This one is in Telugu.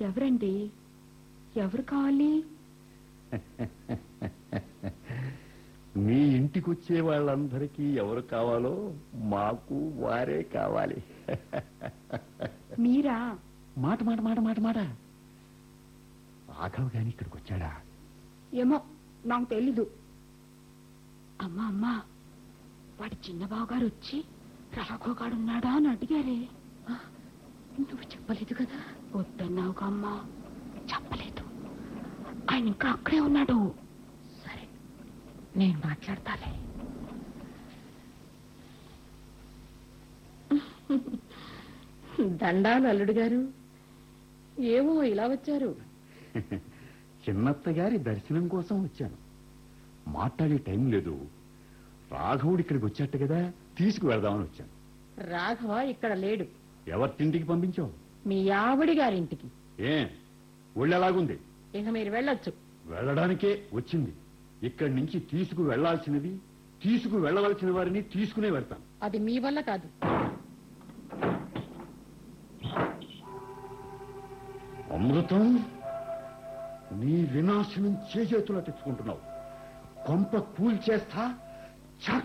ఎవరండి ఎవరు కావాలి మీ ఇంటికి వచ్చే వాళ్ళందరికీ ఎవరు కావాలో మాకు వారే కావాలి మీరా మాట మాట మాట మాట మాట రాఘవ్ గాని ఇక్కడికి వచ్చాడా ఏమో నాకు తెలీదు అమ్మా అమ్మా వాడి చిన్న బావగారు వచ్చి రాఘోగాడున్నాడా అని అడిగారే ఆ, నువ్వు చెప్పలేదు కదా వద్దన్నావు అమ్మా చెప్పలేదు ఆయన ఇంకా అక్కడే ఉన్నాడు సరే నేను మాట్లాడతాలే దండాలు అల్లుడు గారు ఏమో ఇలా వచ్చారు చిన్నత్త గారి దర్శనం కోసం వచ్చాను మాట్లాడే టైం లేదు రాఘవుడు ఇక్కడికి వచ్చాట కదా తీసుకువెళదామని వచ్చాను రాఘవ ఇక్కడ లేడు ఎవరింటికి పంపించావు మీ ఆవిడి గారింటికి ఏ ఒళ్ళు ఎలాగుంది ఇక మీరు వెళ్ళొచ్చు వెళ్ళడానికే వచ్చింది ఇక్కడి నుంచి తీసుకు వెళ్లాల్సినవి తీసుకు వెళ్ళవలసిన వారిని తీసుకునే వెళ్తాను అది మీ వల్ల కాదు అమృతం నీ వినాశనం చేజేతులో తెచ్చుకుంటున్నావు కొంప కూల్చేస్తా చ